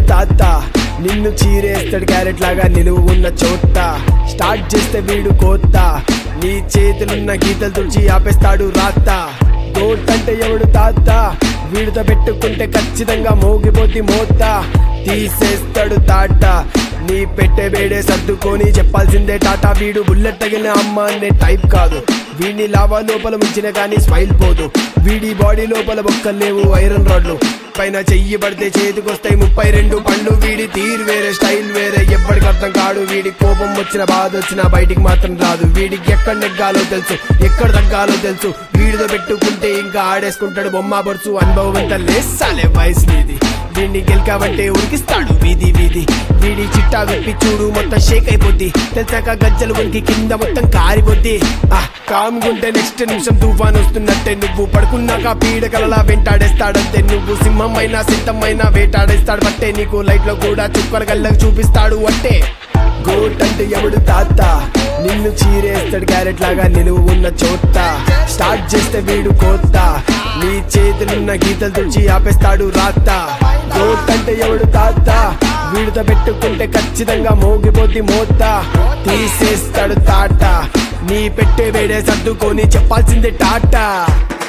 తాత నిన్ను చీరేస్తాడు క్యారెట్ లాగా నిలువు ఉన్న చోట స్టార్ట్ చేస్తే వీడు కోత నీ చేతులున్న గీతలు తుడిచి ఆపేస్తాడు రాత గోట్ అంటే ఎవడు తాత వీడితో పెట్టుకుంటే ఖచ్చితంగా మోగిపోద్ది మోత తీసేస్తాడు తాట నీ పెట్టే వేడే సర్దుకొని చెప్పాల్సిందే టాటా వీడు బుల్లెట్ తగిలిన అమ్మ అనే టైప్ కాదు వీడిని లావా లోపల ముంచిన కానీ స్మైల్ పోదు వీడి బాడీ లోపల బొక్కలు లేవు ఐరన్ రాడ్లు పైన చెయ్యి పడితే చేతికొస్తాయి ముప్పై రెండు పండ్లు వీడి తీరు వేరే స్టైల్ వేరే ఎప్పటికి అర్థం కాడు వీడి కోపం వచ్చిన బాధ వచ్చినా బయటికి మాత్రం రాదు వీడికి ఎక్కడ నెగ్గాలో తెలుసు ఎక్కడ తగ్గాలో తెలుసు వీడితో పెట్టుకుంటే ఇంకా ఆడేసుకుంటాడు బొమ్మ బొరుసు అనుభవం అంతా లేసాలే వయసు నీది వీడిని గెలికావంటే ఉరికిస్తాడు వీధి వీధి వీడి చిట్టా విప్పి చూడు మొత్తం షేక్ అయిపోద్ది తెలిసాక గజ్జలు ఉనికి కింద మొత్తం కారిపోద్ది ఆ కాముకుంటే నెక్స్ట్ నిమిషం తుఫాన్ వస్తున్నట్టే నువ్వు పడుకున్నాక పీడకలలా వెంటాడేస్తాడంతే నువ్వు సింహం అయినా సిద్ధమైనా వేటాడేస్తాడు బట్టే నీకు లైఫ్ లో కూడా చుక్కల గల్లకు చూపిస్తాడు అంటే గోట్ అంటే ఎవడు తాత నిన్ను చీరేస్తాడు క్యారెట్ లాగా నిలువు ఉన్న చోట స్టార్ట్ చేస్తే వీడు కోత నీ చేతులున్న గీతలు తుడిచి ఆపేస్తాడు రాత గోట్ అంటే ఎవడు తాత వీడితో పెట్టుకుంటే ఖచ్చితంగా మోగిపోద్ది మోత తీసేస్తాడు తాట నీ పెట్టే వేడే సర్దుకొని చెప్పాల్సిందే టాటా